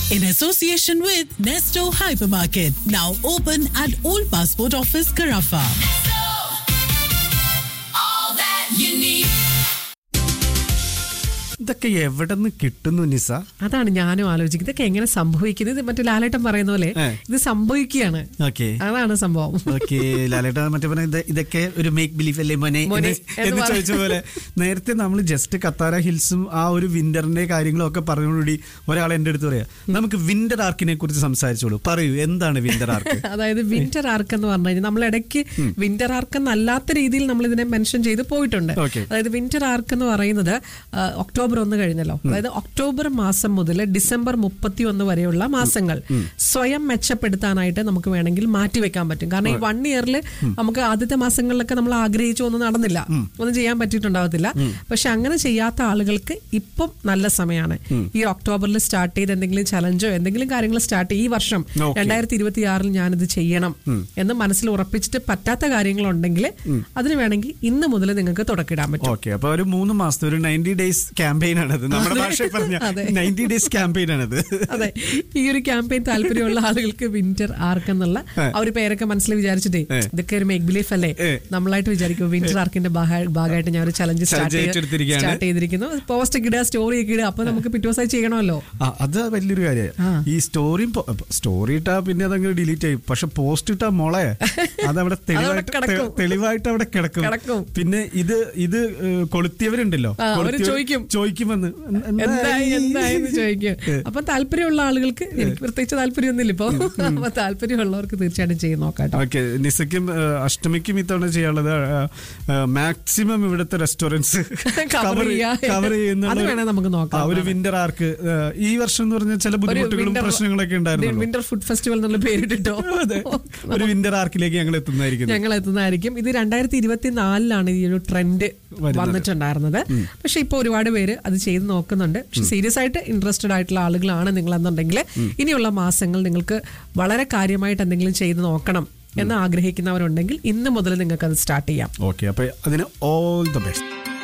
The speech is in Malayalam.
in association with Nesto Hypermarket, now open at Old Passport Office, Carafa. all that you need. ഇതൊക്കെ എവിടെ നിന്ന് കിട്ടുന്നു നിസ അതാണ് ഞാനും ആലോചിക്കുന്നത് ഇതൊക്കെ എങ്ങനെ സംഭവിക്കുന്നത് ഇത് മറ്റേ ലാലേട്ടൻ പറയുന്ന പോലെ ഏ. ഇത് സംഭവിക്കുകയാണ് ഓക്കെ അതാണ് സംഭവം ഓക്കെ ലാലേട്ട മറ്റേ പറഞ്ഞ ഇത് ഇതൊക്കെ ഒരു മേക്ക് ബിലീഫ് അല്ലേ മോനെ മോനെ എന്ന് എന്ന് എന്ന് പറ- ചോദിച്ച പോലെ നേരത്തെ നമ്മൾ ജസ്റ്റ് കത്താര ഹിൽസും ആ ഒരു വിന്ററിന്റെ കാര്യങ്ങളും ഒക്കെ പറഞ്ഞുകൂടി ഒരാൾ എന്റെ അടുത്ത് പറയാ നമുക്ക് വിന്റർ ആർക്കിനെ കുറിച്ച് സംസാരിച്ചോളൂ പറയൂ എന്താണ് വിന്റർ ആർക്ക് അതായത് വിന്റർ ആർക്ക് എന്ന് പറഞ്ഞു കഴിഞ്ഞാൽ നമ്മൾ ഇടയ്ക്ക് വിന്റർ ആർക്ക് എന്നല്ലാത്ത രീതിയിൽ നമ്മൾ ഇതിനെ മെൻഷൻ ചെയ്ത് പോയിട്ടുണ്ട് Okay. അതായത് വിന്റർ ആർക്ക് എന്ന് പറയുന്നത് ആ, ഒക്ടോബർ ഒന്ന് കഴിഞ്ഞല്ലോ അതായത് ഒക്ടോബർ മാസം മുതൽ ഡിസംബർ മുപ്പത്തി ഒന്ന് വരെയുള്ള മാസങ്ങൾ സ്വയം മെച്ചപ്പെടുത്താനായിട്ട് നമുക്ക് വേണമെങ്കിൽ മാറ്റിവെക്കാൻ പറ്റും കാരണം ഈ വൺ ഇയറിൽ നമുക്ക് ആദ്യത്തെ മാസങ്ങളിലൊക്കെ നമ്മൾ ആഗ്രഹിച്ചു ഒന്നും നടന്നില്ല ഒന്നും ചെയ്യാൻ പറ്റിയിട്ടുണ്ടാവത്തില്ല പക്ഷെ അങ്ങനെ ചെയ്യാത്ത ആളുകൾക്ക് ഇപ്പം നല്ല സമയമാണ് ഈ ഒക്ടോബറിൽ സ്റ്റാർട്ട് ചെയ്ത് എന്തെങ്കിലും ചലഞ്ചോ എന്തെങ്കിലും കാര്യങ്ങൾ സ്റ്റാർട്ട് ഈ വർഷം Okay. രണ്ടായിരത്തി ഇരുപത്തി ആറിൽ ഞാനിത് ചെയ്യണം എന്ന് മനസ്സിൽ ഉറപ്പിച്ചിട്ട് പറ്റാത്ത കാര്യങ്ങളുണ്ടെങ്കിൽ അതിന് വേണമെങ്കിൽ ഇന്ന് മുതൽ നിങ്ങൾക്ക് തുടക്കിടാൻ പറ്റും ഓക്കെ അപ്പൊ ഒരു മൂന്ന് മാസത്തെ ഒരു നയൻറ്റി ഡേയ്സ് ക്യാമ്പയിൻ ആണത് നമ്മുടെ ഭാഷയിൽ പറഞ്ഞ അതെ. നയൻറ്റി ഡേയ്സ് ക്യാമ്പയിൻ ആണത് അതെ ഈ ഒരു ക്യാമ്പയിൻ താല്പര്യമുള്ള ആളുകൾക്ക് വിന്റർ ആർക്ക് എന്നുള്ള ഏ. ആ ഒരു പേരൊക്കെ മനസ്സിൽ വിചാരിച്ചിട്ടേ ഏ. ഇതൊക്കെ ഒരു മേക്ക് ബിലീഫ് അല്ലേ ഏ. നമ്മളായിട്ട് വിചാരിക്കും വിന്റർ ആർക്കിന്റെ ഭാഗ- ഭാഗമായിട്ട് ഞാൻ ഒരു ചലഞ്ച് Challenge ഏറ്റെടുത്തിരിക്കുകയാണ്. സ്റ്റാർട്ട് ചെയ്തിരിക്കുന്നു പോസ്റ്റ് ഒക്കെ ഇടുക സ്റ്റോറി ഒക്കെ ഇടുക അപ്പൊ നമുക്ക് പിറ്റേ ദിവസമായി ചെയ്യണമല്ലോ ആ, അത് വലിയൊരു കാര്യമാണ് ഈ സ്റ്റോറിയും സ്റ്റോറി ഇട്ടാ പിന്നെ അതങ്ങ് ഡിലീറ്റ് ചെയ്യും പക്ഷെ പോസ്റ്റ് ഇട്ടാ മോളെ അതവിടെ തെളിവായിട്ട് കിടക്കും. തെ- തെളിവായിട്ട് അവിടെ കിടക്കും കിടക്കും. പിന്നെ ഇത് ഇത് ഏഹ്, കൊളുത്തിയവരുണ്ടല്ലോ ആ, അവര് കൊളുത്തിയവർ ചോദിക്കും. ചോദിക്കുമെന്ന് എന്തായി എന്തായി എന്ന് ചോദിക്കും അപ്പൊ താല്പര്യമുള്ള ആളുകൾക്ക് എനിക്ക് പ്രത്യേകിച്ച് താല്പര്യമൊന്നുമില്ല ഇപ്പൊ അപ്പൊ താല്പര്യമുള്ളവർക്ക് തീർച്ചയായിട്ടും ചെയ്ത് നോക്കാം ഓക്കെ നിസയ്ക്കും ഏഹ്, അഷ്ടമിക്കും ഇത്തവണ ചെയ്യാനുള്ളത് മാക്സിമം ഇവിടുത്തെ റെസ്റ്റോറൻറ്റ്സ് Cover ചെയ്യാ. കവർ അത് വേണേ നമുക്ക് നോക്കാം. ഒരു വിന്റർ ആർക്ക് ഈ വർഷം എന്ന് പറഞ്ഞാൽ ചില ബുദ്ധിമുട്ടുകളും പ്രശ്നങ്ങളൊക്കെ ഉണ്ടായിരുന്നു വിന്റർ ഫുഡ് ഫെസ്റ്റിവൽ എന്നുള്ള പേരിട്ടിട്ടോ ഒരു വിന്റർ ആർക്കിലേക്ക് ഞങ്ങൾ എത്തുന്നതായിരിക്കും ഞങ്ങൾ എത്തുന്നതായിരിക്കും ഇത് രണ്ടായിരത്തി ഇരുപത്തിനാലിലാണ് ഈ ഒരു ട്രെൻഡ് വരുന്നത്. വന്നിട്ടുണ്ടായിരുന്നത് പക്ഷെ ഇപ്പൊ ഒരുപാട് പേര് അത് ചെയ്ത് നോക്കുന്നുണ്ട് പക്ഷെ സീരിയസ് ആയിട്ട് ഇൻട്രസ്റ്റഡ് ആയിട്ടുള്ള ആളുകളാണ് നിങ്ങൾ എന്നുണ്ടെങ്കിൽ ഇനിയുള്ള മാസങ്ങൾ നിങ്ങൾക്ക് വളരെ കാര്യമായിട്ട് എന്തെങ്കിലും ചെയ്ത് നോക്കണം എന്ന് ആഗ്രഹിക്കുന്നവരുണ്ടെങ്കിൽ ഇന്ന് മുതൽ നിങ്ങൾക്ക് അത് സ്റ്റാർട്ട് ചെയ്യാം ഓക്കെ അപ്പൊ അതിന് ഓൾ ദ ബെസ്റ്റ്